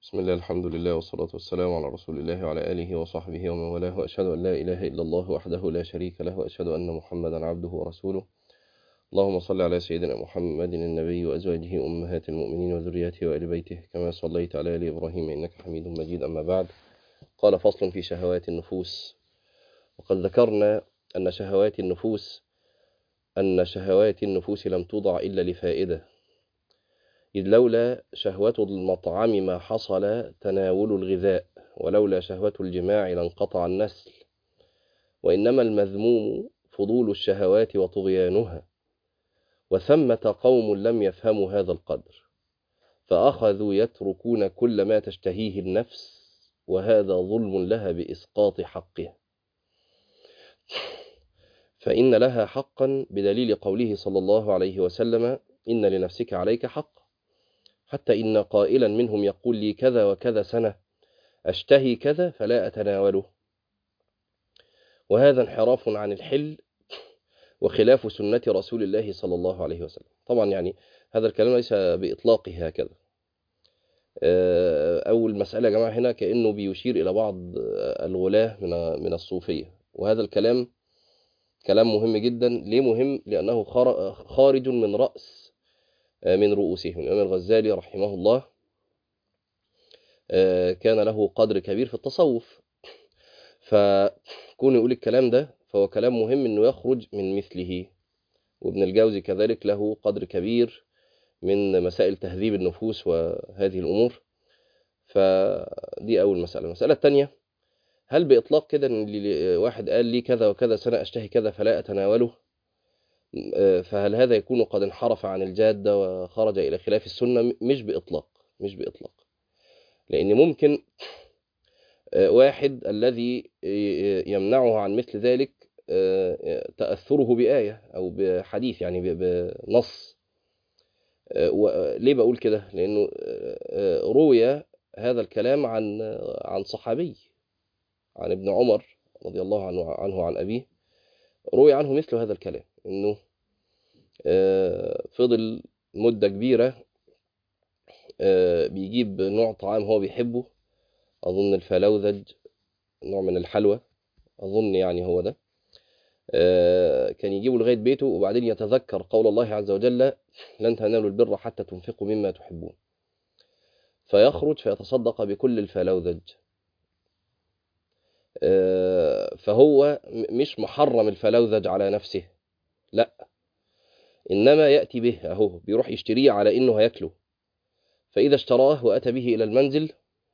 بسم الله الحمد لله والصلاة والسلام على رسول الله وعلى آله وصحبه ومن والاه وأشهد أن لا إله إلا الله وحده لا شريك له وأشهد أن محمدا عبده ورسوله اللهم صل على سيدنا محمد النبي وأزواجه أمهات المؤمنين وذرياته وآل بيته كما صليت على آل إبراهيم إنك حميد مجيد أما بعد قال فصل في شهوات النفوس وقد ذكرنا أن شهوات النفوس أن شهوات النفوس لم توضع إلا لفائدة إذ لولا شهوة المطعم ما حصل تناول الغذاء ولولا شهوة الجماع لانقطع النسل وإنما المذموم فضول الشهوات وطغيانها وثمة قوم لم يفهموا هذا القدر فأخذوا يتركون كل ما تشتهيه النفس وهذا ظلم لها بإسقاط حقها فإن لها حقا بدليل قوله صلى الله عليه وسلم إن لنفسك عليك حق حتى إن قائلا منهم يقول لي كذا وكذا سنة أشتهي كذا فلا أتناوله وهذا انحراف عن الحل وخلاف سنة رسول الله صلى الله عليه وسلم طبعا يعني هذا الكلام ليس بإطلاقه هكذا أول مسألة يا جماعة هنا كأنه بيشير إلى بعض الغلاة من من الصوفية وهذا الكلام كلام مهم جدا ليه مهم لأنه خارج من رأس من رؤوسهم الإمام الغزالي رحمه الله كان له قدر كبير في التصوف فكون يقول الكلام ده فهو كلام مهم انه يخرج من مثله وابن الجوزي كذلك له قدر كبير من مسائل تهذيب النفوس وهذه الأمور فدي أول مسألة المسألة الثانية هل بإطلاق كده ان واحد قال لي كذا وكذا سنة أشتهي كذا فلا أتناوله فهل هذا يكون قد انحرف عن الجادة وخرج إلى خلاف السنة مش بإطلاق مش بإطلاق لأن ممكن واحد الذي يمنعه عن مثل ذلك تأثره بآية أو بحديث يعني بنص ليه بقول كده لأنه روي هذا الكلام عن عن صحابي عن ابن عمر رضي الله عنه عنه عن أبيه روي عنه مثل هذا الكلام انه فضل مدة كبيرة بيجيب نوع طعام هو بيحبه أظن الفلوذج نوع من الحلوى أظن يعني هو ده كان يجيبه لغاية بيته وبعدين يتذكر قول الله عز وجل لن تنالوا البر حتى تنفقوا مما تحبون فيخرج فيتصدق بكل الفلوذج فهو مش محرم الفلوذج على نفسه لا إنما يأتي به أهو بيروح يشتريه على إنه هياكله فإذا اشتراه وأتى به إلى المنزل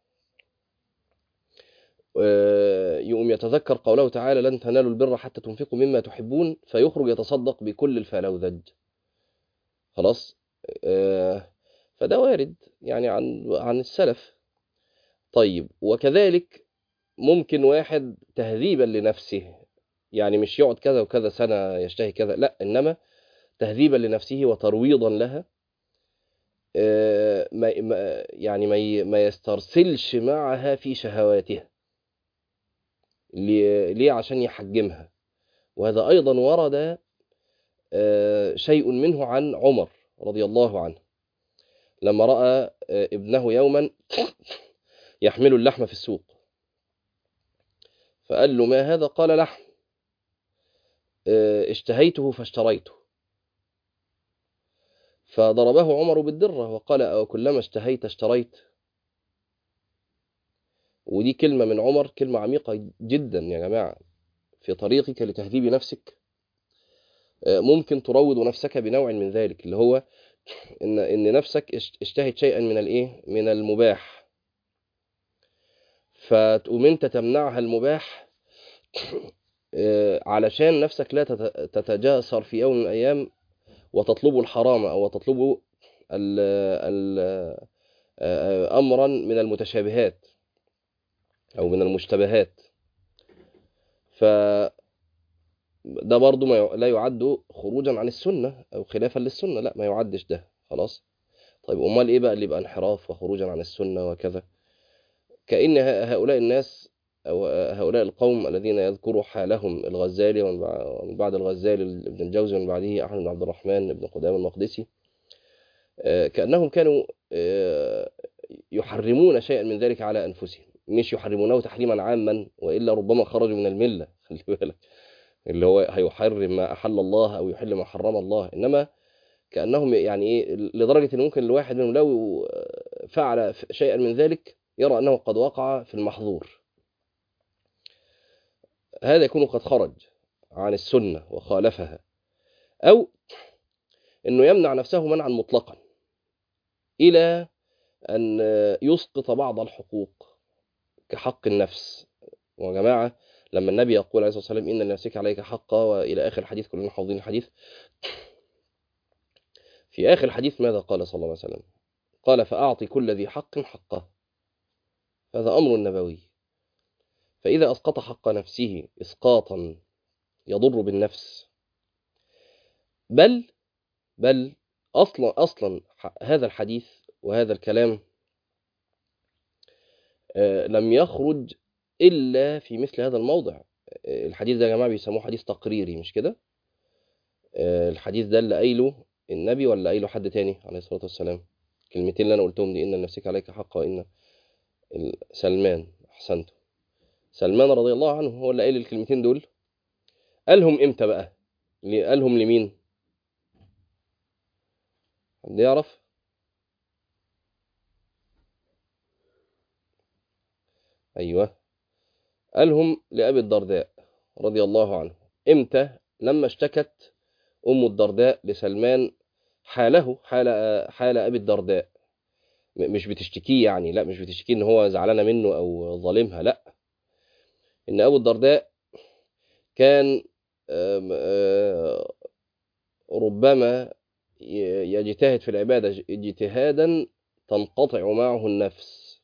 يقوم يتذكر قوله تعالى لن تنالوا البر حتى تنفقوا مما تحبون فيخرج يتصدق بكل الفلوذج خلاص فده وارد يعني عن عن السلف طيب وكذلك ممكن واحد تهذيبا لنفسه يعني مش يقعد كذا وكذا سنة يشتهي كذا لا إنما تهذيبا لنفسه وترويضا لها ما يعني ما ما يسترسلش معها في شهواتها ليه عشان يحجمها وهذا أيضا ورد شيء منه عن عمر رضي الله عنه لما رأى ابنه يوما يحمل اللحم في السوق فقال له ما هذا قال لحم اشتهيته فاشتريته فضربه عمر بالدرة وقال أو كلما اشتهيت اشتريت ودي كلمة من عمر كلمة عميقة جدا يا جماعة في طريقك لتهذيب نفسك ممكن تروض نفسك بنوع من ذلك اللي هو إن, إن نفسك اشتهت شيئا من الإيه من المباح فتقوم أنت تمنعها المباح علشان نفسك لا تتجاسر في يوم من الأيام وتطلب الحرام أو تطلب ال ال أمرا من المتشابهات أو من المشتبهات ف ده برضو ما لا يعد خروجا عن السنة أو خلافا للسنة لا ما يعدش ده خلاص طيب أمال إيه بقى اللي يبقى انحراف وخروجا عن السنة وكذا كأن هؤلاء الناس أو هؤلاء القوم الذين يذكر حالهم الغزالي ومن بعد الغزالي ابن الجوزي ومن بعده أحمد بن عبد الرحمن بن قدامة المقدسي كأنهم كانوا يحرمون شيئا من ذلك على أنفسهم مش يحرمونه تحريما عاما وإلا ربما خرجوا من الملة خلي بالك اللي هو هيحرم ما أحل الله أو يحل ما حرم الله إنما كأنهم يعني إيه لدرجة إن ممكن الواحد منهم لو فعل شيئا من ذلك يرى أنه قد وقع في المحظور هذا يكون قد خرج عن السنة وخالفها أو أنه يمنع نفسه منعا مطلقا إلى أن يسقط بعض الحقوق كحق النفس وجماعة لما النبي يقول عليه الصلاة والسلام إن لنفسك عليك حقا وإلى آخر الحديث كلنا حافظين الحديث في آخر الحديث ماذا قال صلى الله عليه وسلم قال فأعطي كل ذي حق حقه هذا أمر نبوي فإذا أسقط حق نفسه إسقاطا يضر بالنفس بل بل أصلا أصلا هذا الحديث وهذا الكلام لم يخرج إلا في مثل هذا الموضع الحديث ده يا جماعة بيسموه حديث تقريري مش كده الحديث ده اللي قايله النبي ولا قايله حد تاني عليه الصلاة والسلام الكلمتين اللي أنا قلتهم دي إن لنفسك عليك حق وإن سلمان أحسنت سلمان رضي الله عنه هو اللي قايل الكلمتين دول قالهم إمتى بقى قالهم لمين حد يعرف أيوه قالهم لأبي الدرداء رضي الله عنه إمتى لما اشتكت أم الدرداء لسلمان حاله حال حال أبي الدرداء مش بتشتكيه يعني لا مش بتشتكيه إن هو زعلانة منه أو ظالمها لا إن أبو الدرداء كان ربما يجتهد في العبادة اجتهادا تنقطع معه النفس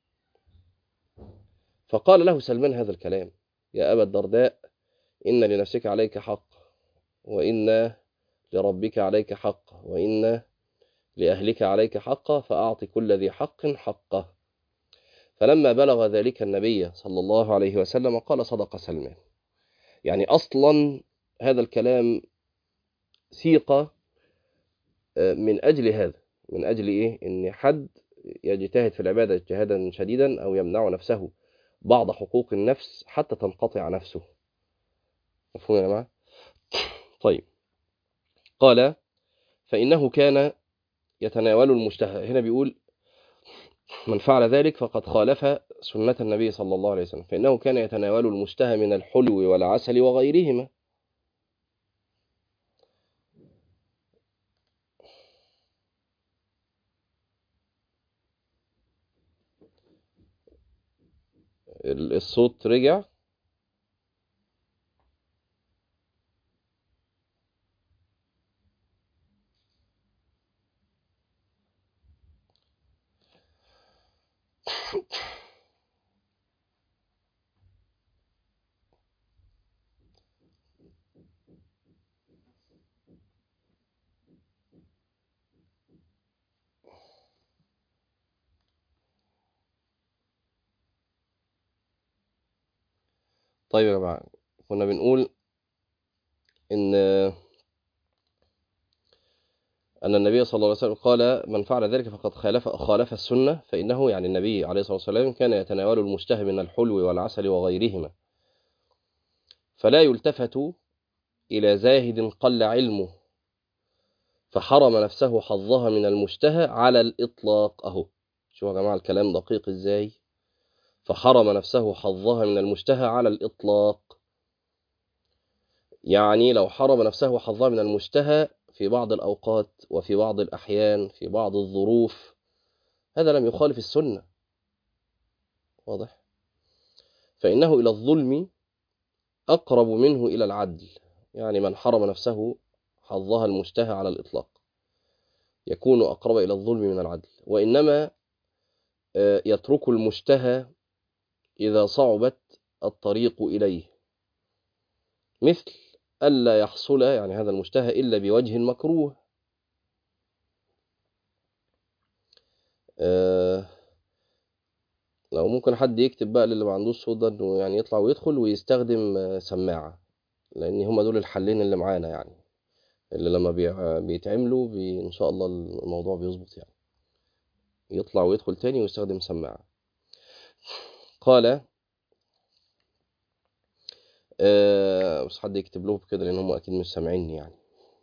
فقال له سلمان هذا الكلام يا أبا الدرداء إن لنفسك عليك حق وإن لربك عليك حق وإن لأهلك عليك حق فأعط كل ذي حق حقه فلما بلغ ذلك النبي صلى الله عليه وسلم قال صدق سلمان يعني أصلا هذا الكلام سيق من أجل هذا من أجل إيه إن حد يجتهد في العبادة اجتهادا شديدا أو يمنع نفسه بعض حقوق النفس حتى تنقطع نفسه مفهوم يا جماعة طيب قال فإنه كان يتناول المشتهى هنا بيقول من فعل ذلك فقد خالف سنة النبي صلى الله عليه وسلم فإنه كان يتناول المشتهى من الحلو والعسل وغيرهما الصوت رجع طيب يا جماعة كنا بنقول إن أن النبي صلى الله عليه وسلم قال من فعل ذلك فقد خالف خالف السنة فإنه يعني النبي عليه الصلاة والسلام كان يتناول المشتهى من الحلو والعسل وغيرهما فلا يلتفت إلى زاهد قل علمه فحرم نفسه حظها من المشتهى على الإطلاق أهو شوفوا يا جماعة الكلام دقيق إزاي فحرم نفسه حظها من المشتهى على الإطلاق يعني لو حرم نفسه حظها من المشتهى في بعض الأوقات وفي بعض الأحيان في بعض الظروف هذا لم يخالف السنة واضح فإنه إلى الظلم أقرب منه إلى العدل يعني من حرم نفسه حظها المشتهى على الإطلاق يكون أقرب إلى الظلم من العدل وإنما يترك المشتهى إذا صعبت الطريق إليه مثل ألا يحصل يعني هذا المشتهى إلا بوجه مكروه آه لو ممكن حد يكتب بقى للي ما عندوش صوت ده انه يعني يطلع ويدخل ويستخدم سماعة لأن هما دول الحلين اللي معانا يعني اللي لما بيتعملوا بي إن شاء الله الموضوع بيظبط يعني يطلع ويدخل تاني ويستخدم سماعة قال آه بس حد يكتب له كده لان هم اكيد مش سامعيني يعني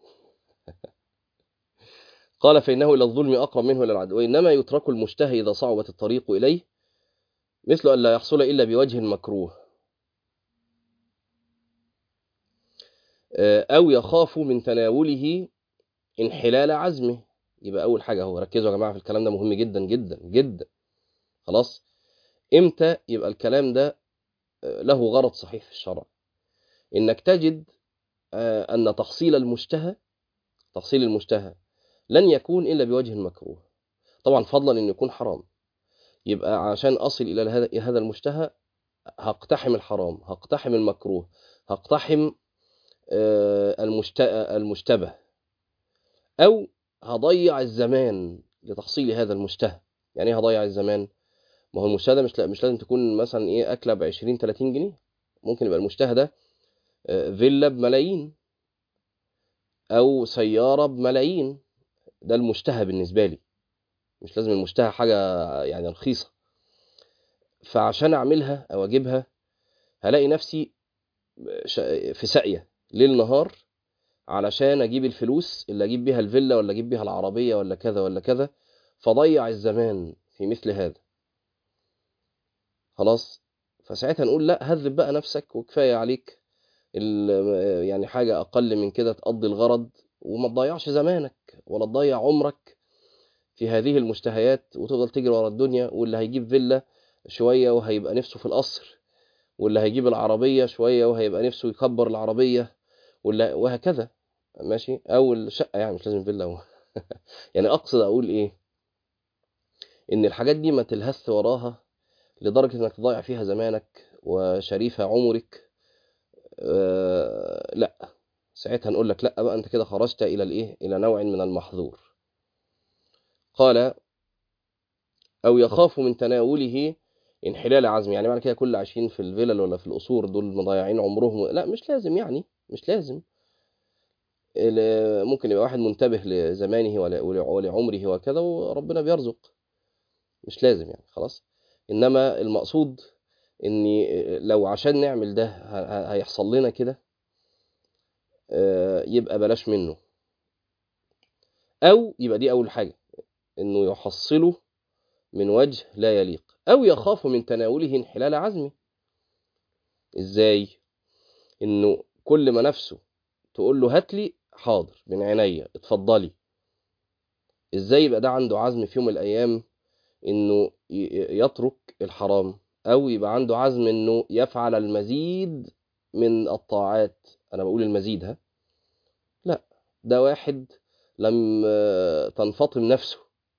قال فانه الى الظلم اقرب منه الى العدل وانما يترك المشتهي اذا صعبت الطريق اليه مثل ان لا يحصل الا بوجه مكروه آه او يخاف من تناوله انحلال عزمه يبقى اول حاجه هو ركزوا يا جماعه في الكلام ده مهم جدا جدا جدا خلاص امتى يبقى الكلام ده له غرض صحيح في الشرع انك تجد ان تحصيل المشتهى تحصيل المشتهى لن يكون الا بوجه مكروه طبعا فضلا انه يكون حرام يبقى عشان اصل الى هذا المشتهى هقتحم الحرام هقتحم المكروه هقتحم المشتبه او هضيع الزمان لتحصيل هذا المشتهى يعني ايه هضيع الزمان ما هو المشتهى ده مش مش لازم تكون مثلا ايه اكله ب 20 30 جنيه ممكن يبقى المشتهى ده فيلا بملايين او سياره بملايين ده المشتهى بالنسبه لي مش لازم المشتهى حاجه يعني رخيصه فعشان اعملها او اجيبها هلاقي نفسي في ساقيه ليل نهار علشان اجيب الفلوس اللي اجيب بيها الفيلا ولا اجيب بيها العربيه ولا كذا ولا كذا فضيع الزمان في مثل هذا خلاص فساعتها نقول لا هذب بقى نفسك وكفايه عليك يعني حاجه اقل من كده تقضي الغرض وما تضيعش زمانك ولا تضيع عمرك في هذه المشتهيات وتفضل تجري ورا الدنيا واللي هيجيب فيلا شويه وهيبقى نفسه في القصر واللي هيجيب العربيه شويه وهيبقى نفسه يكبر العربيه واللي وهكذا ماشي او الشقه يعني مش لازم فيلا و... يعني اقصد اقول ايه ان الحاجات دي ما تلهث وراها لدرجه انك تضيع فيها زمانك وشريف عمرك آه لا ساعتها نقول لك لا بقى انت كده خرجت الى الايه الى نوع من المحظور قال او يخاف من تناوله انحلال عزم يعني معنى كده كل عايشين في الفلل ولا في القصور دول مضيعين عمرهم لا مش لازم يعني مش لازم ممكن يبقى واحد منتبه لزمانه ولعمره وكذا وربنا بيرزق مش لازم يعني خلاص انما المقصود ان لو عشان نعمل ده هيحصل لنا كده يبقى بلاش منه او يبقى دي اول حاجه انه يحصله من وجه لا يليق او يخاف من تناوله انحلال عزمه ازاي انه كل ما نفسه تقول له هات لي حاضر من عينيا اتفضلي ازاي يبقى ده عنده عزم في يوم من الايام انه يترك الحرام او يبقى عنده عزم انه يفعل المزيد من الطاعات انا بقول المزيد ها لا ده واحد لم تنفطم نفسه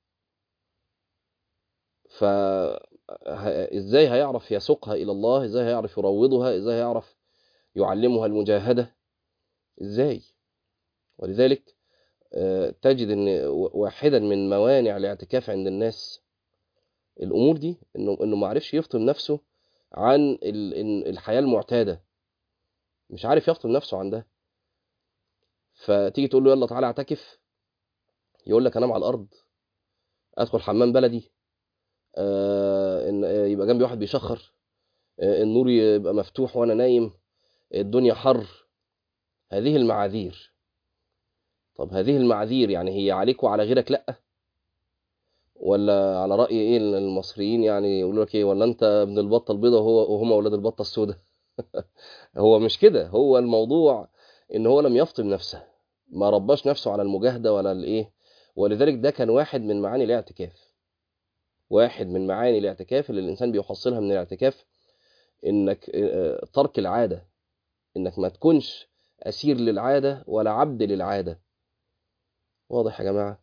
فازاي هيعرف يسوقها الى الله ازاي هيعرف يروضها ازاي هيعرف يعلمها المجاهده ازاي ولذلك تجد ان واحدا من موانع الاعتكاف عند الناس الامور دي انه انه ما عرفش يفطم نفسه عن الحياه المعتاده مش عارف يفطم نفسه عن ده فتيجي تقول له يلا تعالى اعتكف يقول لك انام على الارض ادخل حمام بلدي آه إن يبقى جنبي واحد بيشخر آه النور يبقى مفتوح وانا نايم الدنيا حر هذه المعاذير طب هذه المعاذير يعني هي عليك وعلى غيرك لا ولا على راي ايه المصريين يعني يقولوا لك ايه ولا انت ابن البطه البيضاء وهو وهم اولاد البطه السوداء هو مش كده هو الموضوع ان هو لم يفطم نفسه ما رباش نفسه على المجاهده ولا الايه ولذلك ده كان واحد من معاني الاعتكاف واحد من معاني الاعتكاف اللي الانسان بيحصلها من الاعتكاف انك ترك العاده انك ما تكونش اسير للعاده ولا عبد للعاده واضح يا جماعه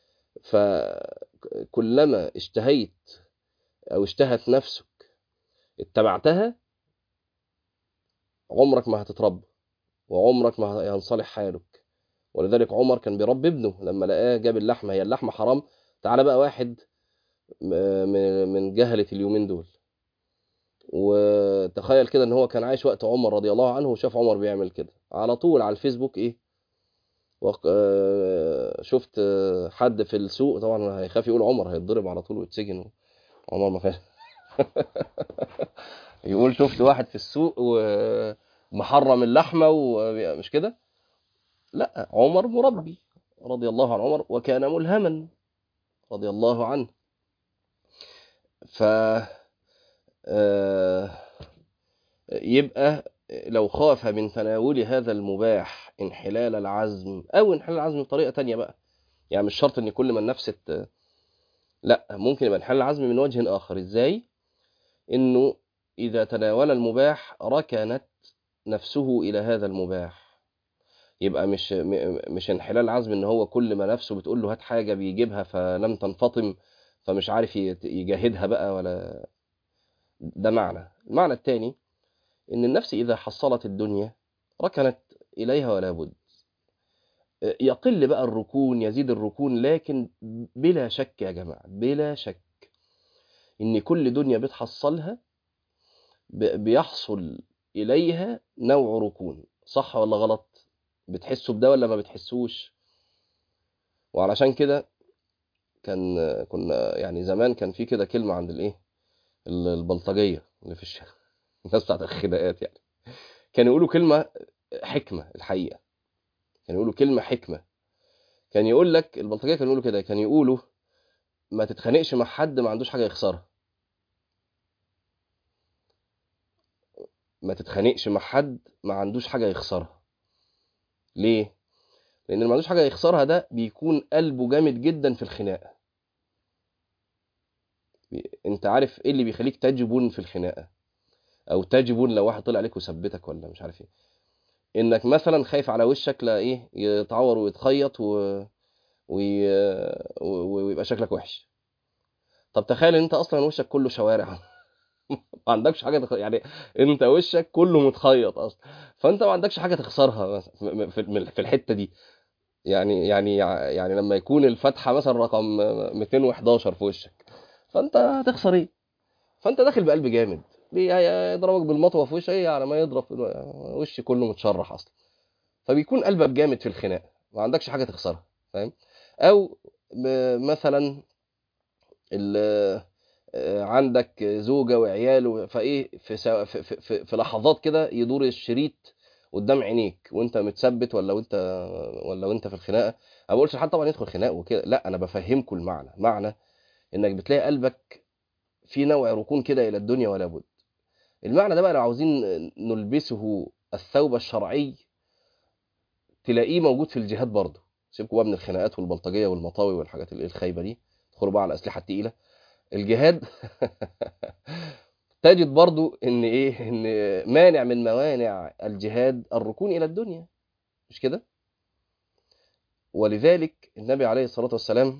فكلما اشتهيت او اشتهت نفسك اتبعتها عمرك ما هتتربى وعمرك ما هينصلح حالك ولذلك عمر كان بيربي ابنه لما لقاه جاب اللحمه هي اللحمه حرام تعالى بقى واحد من جهله اليومين دول وتخيل كده ان هو كان عايش وقت عمر رضي الله عنه وشاف عمر بيعمل كده على طول على الفيسبوك ايه وق... آه، شفت آه، حد في السوق طبعا هيخاف يقول عمر هيتضرب على طول ويتسجن عمر ما كان يقول شفت واحد في السوق ومحرم اللحمة ومش كده لا عمر مربي رضي الله عن عمر وكان ملهما رضي الله عنه ف آه، يبقى لو خاف من تناول هذا المباح انحلال العزم او انحلال العزم بطريقه تانية بقى يعني مش شرط ان كل ما النفس ت... لا ممكن يبقى انحلال العزم من وجه اخر ازاي انه اذا تناول المباح ركنت نفسه الى هذا المباح يبقى مش م- مش انحلال عزم ان هو كل ما نفسه بتقول له هات حاجه بيجيبها فلم تنفطم فمش عارف يت- يجاهدها بقى ولا ده معنى المعنى الثاني ان النفس اذا حصلت الدنيا ركنت اليها ولا بد يقل بقى الركون يزيد الركون لكن بلا شك يا جماعه بلا شك ان كل دنيا بتحصلها ب- بيحصل اليها نوع ركون صح ولا غلط بتحسوا بده ولا ما بتحسوش وعلشان كده كان كنا يعني زمان كان في كده كلمه عند الايه ال- البلطجيه اللي في الشارع الناس بتاعت الخناقات يعني كانوا يقولوا كلمه حكمه الحقيقه كانوا يقولوا كلمه حكمه كان يقول لك البلطجيه كانوا يقولوا كده كان يقولوا ما تتخانقش مع حد ما عندوش حاجه يخسرها ما تتخانقش مع حد ما عندوش حاجه يخسرها ليه لان اللي ما عندوش حاجه يخسرها ده بيكون قلبه جامد جدا في الخناقه بي- انت عارف ايه اللي بيخليك تجبن في الخناقه او تجبن لو واحد طلع عليك وثبتك ولا مش عارف ايه انك مثلا خايف على وشك لا ايه يتعور ويتخيط و... وي... و- ويبقى شكلك وحش طب تخيل ان انت اصلا وشك كله شوارع ما عندكش حاجه تخ... يعني انت وشك كله متخيط اصلا فانت ما عندكش حاجه تخسرها مثلا في في- في الحته دي يعني يعني يعني لما يكون الفتحه مثلا رقم 211 في وشك فانت هتخسر ايه فانت داخل بقلب جامد ليه هي- يضربك بالمطوه في وشك ايه على ما يضرب وشي كله متشرح اصلا فبيكون قلبك جامد في الخناق ما عندكش حاجه تخسرها فاهم او ب- مثلا ال- آه، عندك زوجة وعيال و- فايه في, سا- في, في, في, في لحظات كده يدور الشريط قدام عينيك وانت متثبت ولا وانت ولا وانت في الخناقه انا ما بقولش حد طبعا يدخل خناق وكده لا انا بفهمكم المعنى معنى انك بتلاقي قلبك في نوع ركون كده الى الدنيا ولا بد المعنى ده بقى لو عاوزين نلبسه الثوب الشرعي تلاقيه موجود في الجهاد برضه سيبكوا بقى من الخناقات والبلطجيه والمطاوي والحاجات اللي الخايبه دي ادخلوا بقى على الاسلحه التقيله الجهاد تجد برضو ان ايه ان مانع من موانع الجهاد الركون الى الدنيا مش كده ولذلك النبي عليه الصلاه والسلام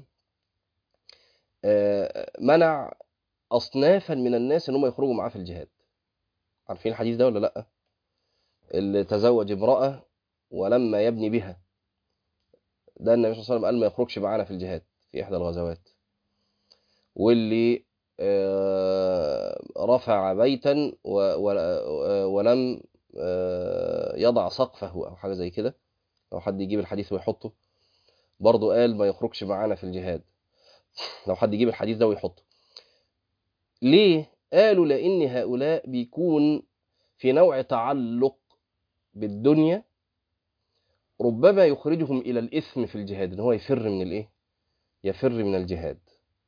آه، منع اصنافا من الناس ان هم يخرجوا معاه في الجهاد عارفين الحديث ده ولا لا اللي تزوج امراه ولما يبني بها ده النبي صلى الله عليه وسلم قال ما يخرجش معانا في الجهاد في احدى الغزوات واللي آه، رفع بيتا و- و- ولم آه، يضع سقفه او حاجه زي كده لو حد يجيب الحديث ويحطه برضه قال ما يخرجش معانا في الجهاد لو حد يجيب الحديث ده ويحطه ليه قالوا لان هؤلاء بيكون في نوع تعلق بالدنيا ربما يخرجهم الى الاثم في الجهاد ان هو يفر من الايه يفر من الجهاد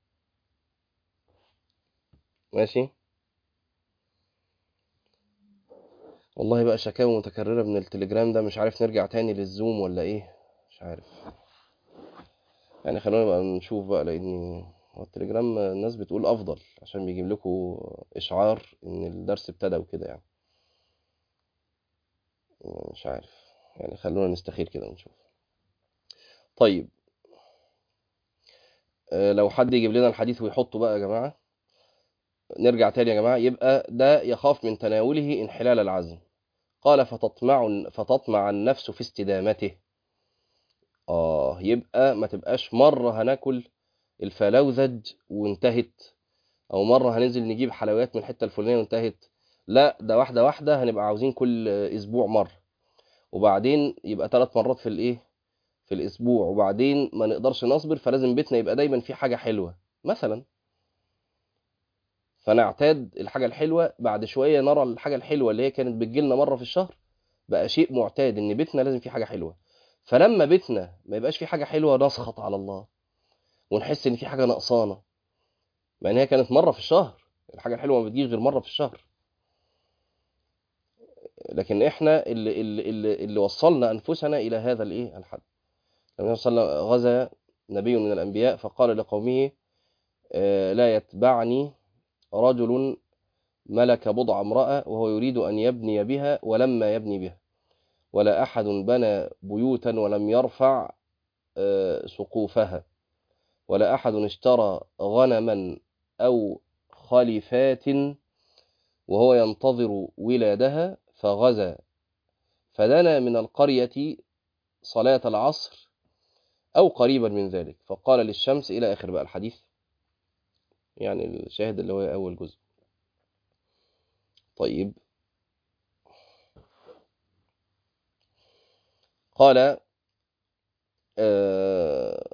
ماشي والله بقى شكاوى متكررة من التليجرام ده مش عارف نرجع تاني للزوم ولا ايه مش عارف يعني خلونا بقى نشوف بقى لان هو التليجرام الناس بتقول افضل عشان بيجيب لكم اشعار ان الدرس ابتدى وكده يعني مش عارف يعني خلونا نستخير كده ونشوف طيب آه، لو حد يجيب لنا الحديث ويحطه بقى يا جماعة نرجع تاني يا جماعة يبقى ده يخاف من تناوله انحلال العزم قال فتطمع فتطمع النفس في استدامته اه يبقى ما تبقاش مرة هناكل الفلوذج وانتهت او مرة هننزل نجيب حلويات من الحتة الفلانية وانتهت لا ده واحدة واحدة هنبقى عاوزين كل اسبوع مرة وبعدين يبقى ثلاث مرات في الايه في الاسبوع وبعدين ما نقدرش نصبر فلازم بيتنا يبقى دايما فيه حاجه حلوه مثلا فنعتاد الحاجه الحلوه بعد شويه نرى الحاجه الحلوه اللي هي كانت بتجيلنا مره في الشهر بقى شيء معتاد ان بيتنا لازم فيه حاجه حلوه فلما بيتنا ما يبقاش فيه حاجه حلوه نسخط على الله ونحس ان في حاجه نقصانه مع ان هي كانت مره في الشهر الحاجه الحلوه ما بتجيش غير مره في الشهر لكن احنا اللي اللي اللي, اللي وصلنا انفسنا الى هذا الايه الحد النبي صلى الله عليه وسلم غزا نبي من الانبياء فقال لقومه آه، لا يتبعني رجل ملك بضع امراه وهو يريد ان يبني بها ولما يبني بها ولا احد بنى بيوتا ولم يرفع آه، سقوفها ولا احد اشترى غنما او خليفات وهو ينتظر ولادها فغزا فدنا من القرية صلاة العصر أو قريبا من ذلك فقال للشمس إلى آخر بقى الحديث يعني الشاهد اللي هو أول جزء طيب قال آه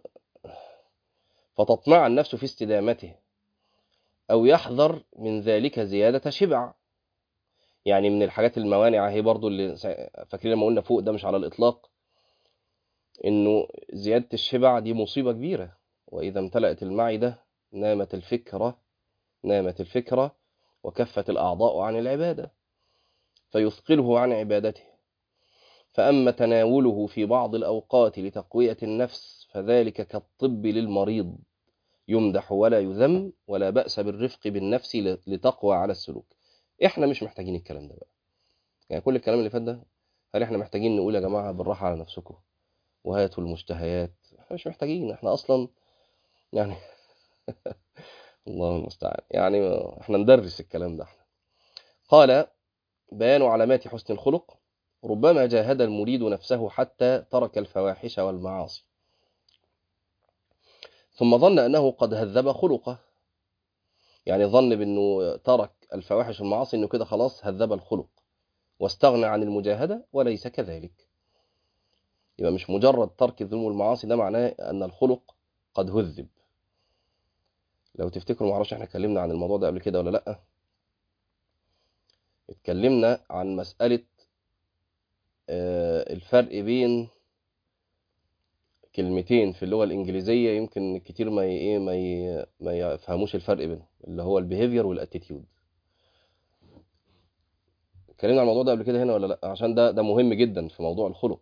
فتطمع النفس في استدامته أو يحذر من ذلك زيادة شبع يعني من الحاجات الموانع هي برضو اللي فاكرين لما قلنا فوق ده مش على الإطلاق إنه زيادة الشبع دي مصيبة كبيرة وإذا امتلأت المعدة نامت الفكرة نامت الفكرة وكفت الأعضاء عن العبادة فيثقله عن عبادته فأما تناوله في بعض الأوقات لتقوية النفس فذلك كالطب للمريض يمدح ولا يذم ولا بأس بالرفق بالنفس لتقوى على السلوك احنا مش محتاجين الكلام ده بقى يعني كل الكلام اللي فات ده هل احنا محتاجين نقول يا جماعة بالراحة على نفسكم وهاتوا المشتهيات احنا مش محتاجين احنا اصلا يعني الله المستعان يعني احنا ندرس الكلام ده احنا قال بيان علامات حسن الخلق ربما جاهد المريد نفسه حتى ترك الفواحش والمعاصي ثم ظن أنه قد هذب خلقه يعني ظن بأنه ترك الفواحش والمعاصي أنه كده خلاص هذب الخلق واستغنى عن المجاهدة وليس كذلك يبقى مش مجرد ترك الذنوب والمعاصي ده معناه أن الخلق قد هذب لو تفتكروا معرفش احنا اتكلمنا عن الموضوع ده قبل كده ولا لأ اتكلمنا عن مسألة الفرق بين كلمتين في اللغة الإنجليزية يمكن كتير ما ايه ما ي... ما يفهموش الفرق بينهم اللي هو البيهيفير والاتيتيود اتكلمنا عن الموضوع ده قبل كده هنا ولا لا عشان ده ده مهم جدا في موضوع الخلق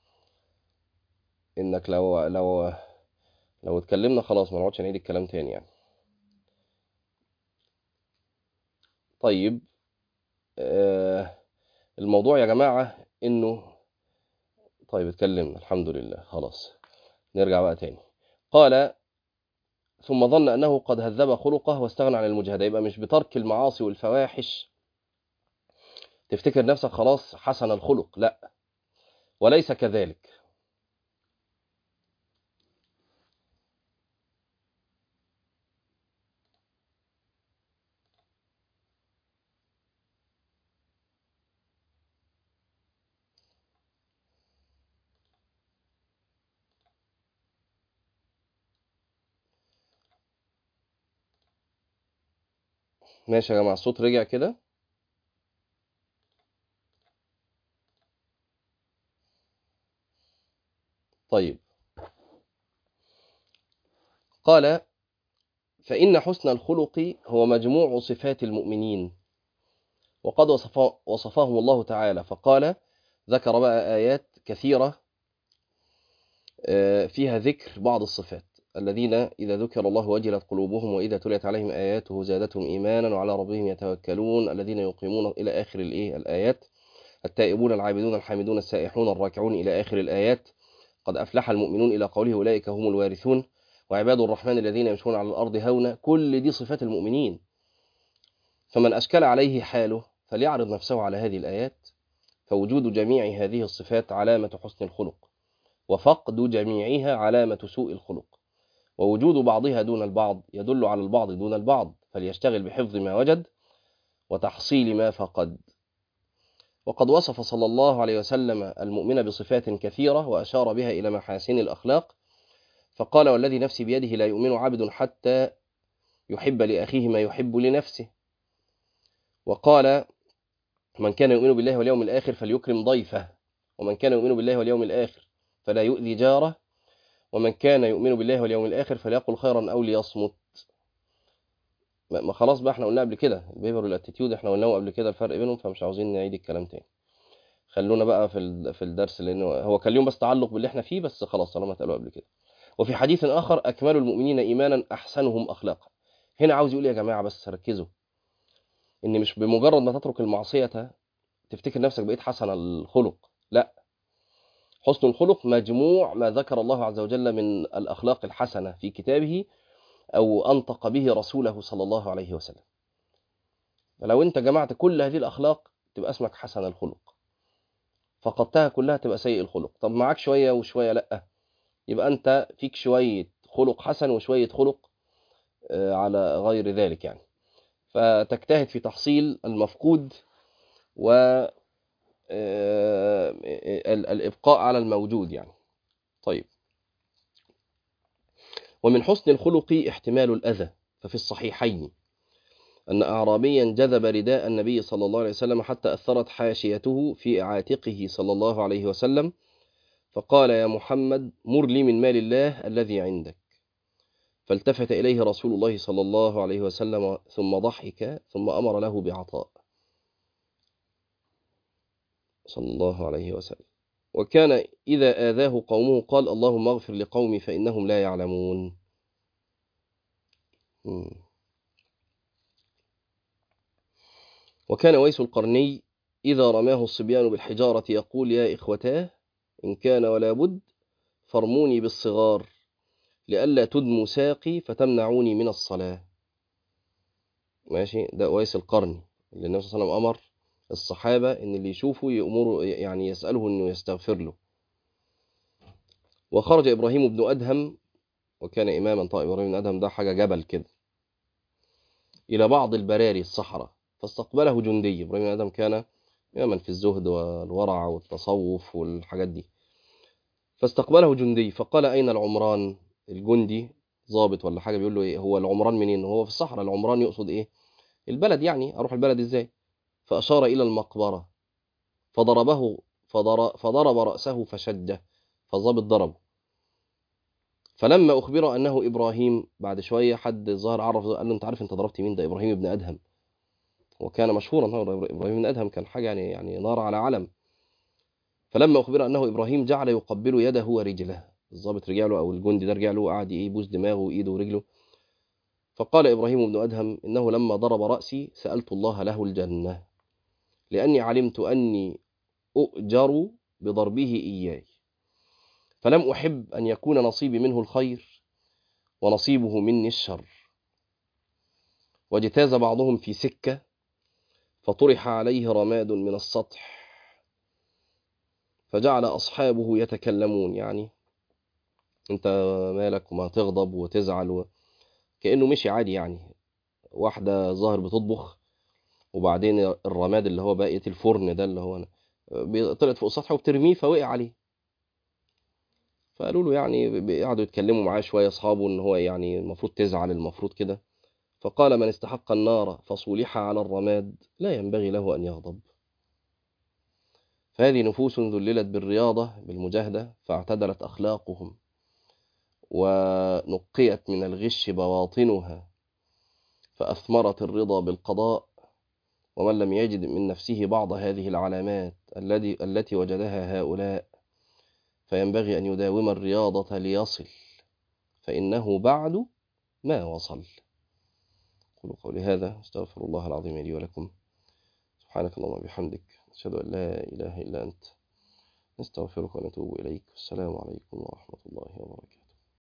انك لو لو لو اتكلمنا خلاص ما نقعدش نعيد الكلام تاني يعني طيب آه الموضوع يا جماعة انه طيب اتكلمنا الحمد لله خلاص نرجع بقى تاني قال ثم ظن أنه قد هذب خلقه واستغنى عن المجاهدة يبقى مش بترك المعاصي والفواحش تفتكر نفسك خلاص حسن الخلق لا وليس كذلك ماشي يا جماعة الصوت رجع كده طيب قال فإن حسن الخلق هو مجموع صفات المؤمنين وقد وصف وصفهم الله تعالى فقال ذكر بقى آيات كثيرة فيها ذكر بعض الصفات الذين إذا ذكر الله وجلت قلوبهم وإذا تليت عليهم آياته زادتهم إيمانا وعلى ربهم يتوكلون الذين يقيمون إلى آخر الإيه الآيات التائبون العابدون الحامدون السائحون الراكعون إلى آخر الآيات قد أفلح المؤمنون إلى قوله أولئك هم الوارثون وعباد الرحمن الذين يمشون على الأرض هونا كل دي صفات المؤمنين فمن أشكل عليه حاله فليعرض نفسه على هذه الآيات فوجود جميع هذه الصفات علامة حسن الخلق وفقد جميعها علامة سوء الخلق ووجود بعضها دون البعض يدل على البعض دون البعض فليشتغل بحفظ ما وجد وتحصيل ما فقد وقد وصف صلى الله عليه وسلم المؤمن بصفات كثيرة وأشار بها إلى محاسن الأخلاق فقال والذي نفسي بيده لا يؤمن عبد حتى يحب لأخيه ما يحب لنفسه وقال من كان يؤمن بالله واليوم الآخر فليكرم ضيفه ومن كان يؤمن بالله واليوم الآخر فلا يؤذي جاره ومن كان يؤمن بالله واليوم الآخر فليقل خيرا أو ليصمت ما خلاص بقى احنا قلنا قبل كده البيبر والاتيتيود احنا قلناه قبل كده الفرق بينهم فمش عاوزين نعيد الكلام تاني خلونا بقى في في الدرس لانه هو كان اليوم بس تعلق باللي احنا فيه بس خلاص طالما اتقالوا قبل كده وفي حديث اخر اكمل المؤمنين ايمانا احسنهم اخلاقا هنا عاوز يقول يا جماعه بس ركزوا ان مش بمجرد ما تترك المعصيه تفتكر نفسك بقيت حسن الخلق لا حسن الخلق مجموع ما ذكر الله عز وجل من الاخلاق الحسنه في كتابه أو أنطق به رسوله صلى الله عليه وسلم فلو أنت جمعت كل هذه الأخلاق تبقى اسمك حسن الخلق فقدتها كلها تبقى سيء الخلق طب معاك شوية وشوية لأ يبقى أنت فيك شوية خلق حسن وشوية خلق على غير ذلك يعني فتجتهد في تحصيل المفقود و الإبقاء على الموجود يعني طيب ومن حسن الخلق احتمال الأذى ففي الصحيحين أن أعرابيا جذب رداء النبي صلى الله عليه وسلم حتى أثرت حاشيته في عاتقه صلى الله عليه وسلم فقال يا محمد مر لي من مال الله الذي عندك فالتفت إليه رسول الله صلى الله عليه وسلم ثم ضحك ثم أمر له بعطاء صلى الله عليه وسلم وكان إذا آذاه قومه قال اللهم اغفر لقومي فإنهم لا يعلمون وكان ويس القرني إذا رماه الصبيان بالحجارة يقول يا إخوتاه إن كان ولا بد فرموني بالصغار لئلا تدموا ساقي فتمنعوني من الصلاة ماشي ده ويس القرني اللي النبي صلى الله عليه وسلم أمر الصحابة إن اللي يشوفه يأمره يعني يسأله إنه يستغفر له وخرج إبراهيم بن أدهم وكان إماما طيب إبراهيم بن أدهم ده حاجة جبل كده إلى بعض البراري الصحراء فاستقبله جندي إبراهيم بن أدهم كان إماما في الزهد والورع والتصوف والحاجات دي فاستقبله جندي فقال أين العمران الجندي ضابط ولا حاجة بيقول له إيه هو العمران منين هو في الصحراء العمران يقصد إيه البلد يعني أروح البلد إزاي فأشار إلى المقبرة فضربه فضرب, فضرب رأسه فشده فالضابط ضربه فلما أخبر أنه إبراهيم بعد شوية حد ظهر عرف قال له أنت عارف أنت ضربت مين ده إبراهيم بن أدهم وكان مشهورا إبراهيم بن أدهم كان حاجة يعني يعني نار على علم فلما أخبر أنه إبراهيم جعل يقبل يده ورجله الضابط رجع له أو الجندي ده رجع له وقعد يبوس دماغه وإيده ورجله فقال إبراهيم بن أدهم إنه لما ضرب رأسي سألت الله له الجنة لأني علمت أني أؤجر بضربه إياي فلم أحب أن يكون نصيبي منه الخير ونصيبه مني الشر واجتاز بعضهم في سكة فطرح عليه رماد من السطح فجعل أصحابه يتكلمون يعني أنت مالك وما تغضب وتزعل و... كأنه مشي عادي يعني واحدة ظاهر بتطبخ وبعدين الرماد اللي هو بقية الفرن ده اللي هو أنا طلعت فوق السطح وبترميه فوقع عليه فقالوا له يعني قعدوا يتكلموا معاه شوية أصحابه إن هو يعني المفروض تزعل المفروض كده فقال من استحق النار فصولح على الرماد لا ينبغي له أن يغضب فهذه نفوس ذللت بالرياضة بالمجاهدة فاعتدلت أخلاقهم ونقيت من الغش بواطنها فأثمرت الرضا بالقضاء ومن لم يجد من نفسه بعض هذه العلامات التي التي وجدها هؤلاء فينبغي أن يداوم الرياضة ليصل فإنه بعد ما وصل قولوا قولي هذا استغفر الله العظيم لي ولكم سبحانك اللهم وبحمدك أشهد أن لا إله إلا أنت نستغفرك ونتوب إليك والسلام عليكم ورحمة الله وبركاته